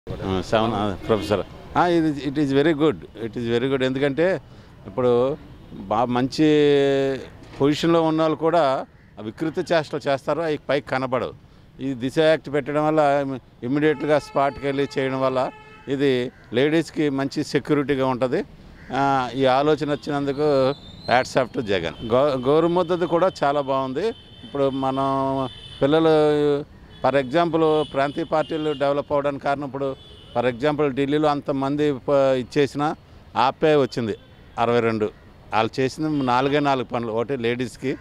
seven professor ఇది it is very good it is very good ఎందుకంటే ఇప్పుడు బాగా మంచి పొజిషన్లో ఉన్న వాళ్ళు కూడా వికృత చేష్టలు చేస్తారు అవి పైకి కనబడవు ఈ దిశ యాక్ట్ పెట్టడం వల్ల ఇమ్మీడియట్గా స్పాట్కి వెళ్ళి చేయడం వల్ల ఇది లేడీస్కి మంచి సెక్యూరిటీగా ఉంటుంది ఆ, ఈ ఆలోచన వచ్చినందుకు యాడ్సాఫ్ట్ జగన్ గౌ గౌరవముద్దది కూడా చాలా బాగుంది ఇప్పుడు మనం పిల్లలు ఫర్ ఎగ్జాంపుల్ ప్రాంతీయ పార్టీలు డెవలప్ అవ్వడానికి కారణం ఇప్పుడు ఫర్ ఎగ్జాంపుల్ ఢిల్లీలో అంతమంది ప- ఇచ్చేసిన ఆపే వచ్చింది అరవై రెండు వాళ్ళు చేసిన నాలుగే నాలుగు పనులు ఒకటి లేడీస్కి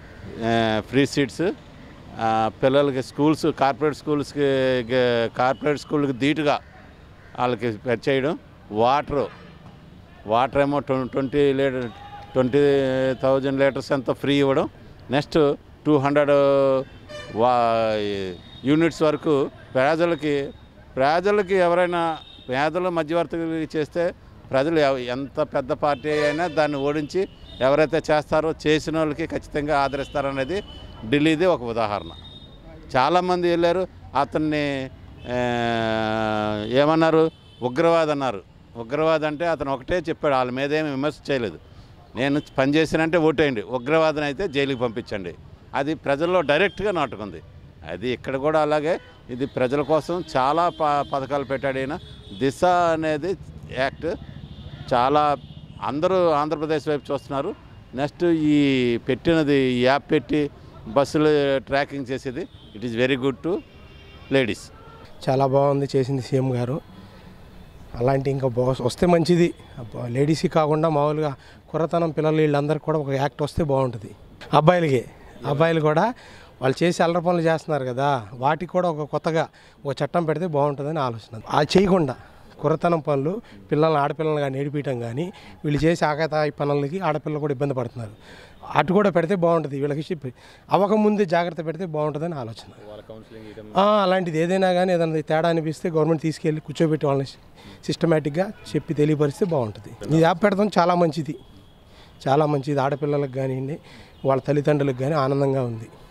ఫ్రీ సీట్స్ పిల్లలకి స్కూల్స్ కార్పొరేట్ స్కూల్స్కి కార్పొరేట్ స్కూల్కి ధీటుగా వాళ్ళకి పెట్ చేయడం వాటరు వాటర్ ఏమో twenty litre twenty thousand litres ఎంతో ఫ్రీ ఇవ్వడం నెక్స్ట్ టూ హండ్రెడ్ వా యూనిట్స్ వరకు పేదలకి పేదలకి ఎవరైనా పేదలు మధ్యవర్తులు చేస్తే ప్రజలు ఎవ- ఎంత పెద్ద పార్టీ అయినా దాన్ని ఓడించి ఎవరైతే చేస్తారో చేసిన వాళ్ళకి ఖచ్చితంగా ఆదరిస్తారనేది ఢిల్లీది ఒక ఉదాహరణ చాలామంది వెళ్ళారు అతన్ని ఆ, ఏమన్నారు ఉగ్రవాది అన్నారు ఉగ్రవాది అంటే అతను ఒకటే చెప్పాడు వాళ్ళ మీద ఏమి విమర్శ చేయలేదు నేను పనిచేసానంటే ఓటేయండి ఉగ్రవాదిని అయితే జైలుకి పంపించండి అది ప్రజల్లో డైరెక్ట్గా నాటుకుంది అది ఇక్కడ కూడా అలాగే ఇది ప్రజల కోసం చాలా ప పథకాలు పెట్టాడు ఈయన దిశ అనేది యాక్ట్ చాలా అందరూ ఆంధ్రప్రదేశ్ వైపు చూస్తున్నారు నెక్స్ట్ ఈ పెట్టినది ఈ యాప్ పెట్టి బస్సులు ట్రాకింగ్ చేసేది it is very good to ladies చాలా బాగుంది చేసింది సీఎం గారు అలాంటి ఇంకా బా వస్తే మంచిది అబ్బా, లేడీస్కి కాకుండా మామూలుగా కుర్రతనం పిల్లలు వీళ్ళందరికీ కూడా ఒక యాక్ట్ వస్తే బాగుంటుంది అబ్బాయిలకి అబ్బాయిలు కూడా వాళ్ళు చేసి అల్లరి పనులు చేస్తున్నారు కదా వాటికి కూడా ఒక కొత్తగా ఒక చట్టం పెడితే బాగుంటుందని ఆలోచన అది చేయకుండా కుర్రతనం పనులు పిల్లల్ని ఆడపిల్లలు కానీ ఏడిపించడం కానీ వీళ్ళు చేసి ఆకతాయి పనులకి ఆడపిల్లలు కూడా ఇబ్బంది పడుతున్నారు అటు కూడా పెడితే బాగుంటుంది వీళ్ళకి చెప్పి అవ్వకముందే జాగ్రత్త పెడితే బాగుంటుందని ఆలోచన ఆ, అలాంటిది ఏదైనా కానీ ఏదైనా తేడా అనిపిస్తే గవర్నమెంట్ తీసుకెళ్ళి కూర్చోబెట్టి వాళ్ళని సిస్టమేటిక్గా చెప్పి తెలియపరిస్తే బాగుంటుంది ఈ యాప్ పెడతాం చాలా మంచిది చాలా మంచిది ఆడపిల్లలకు కానివ్వండి వాళ్ళ తల్లిదండ్రులకు కానీ ఆనందంగా ఉంది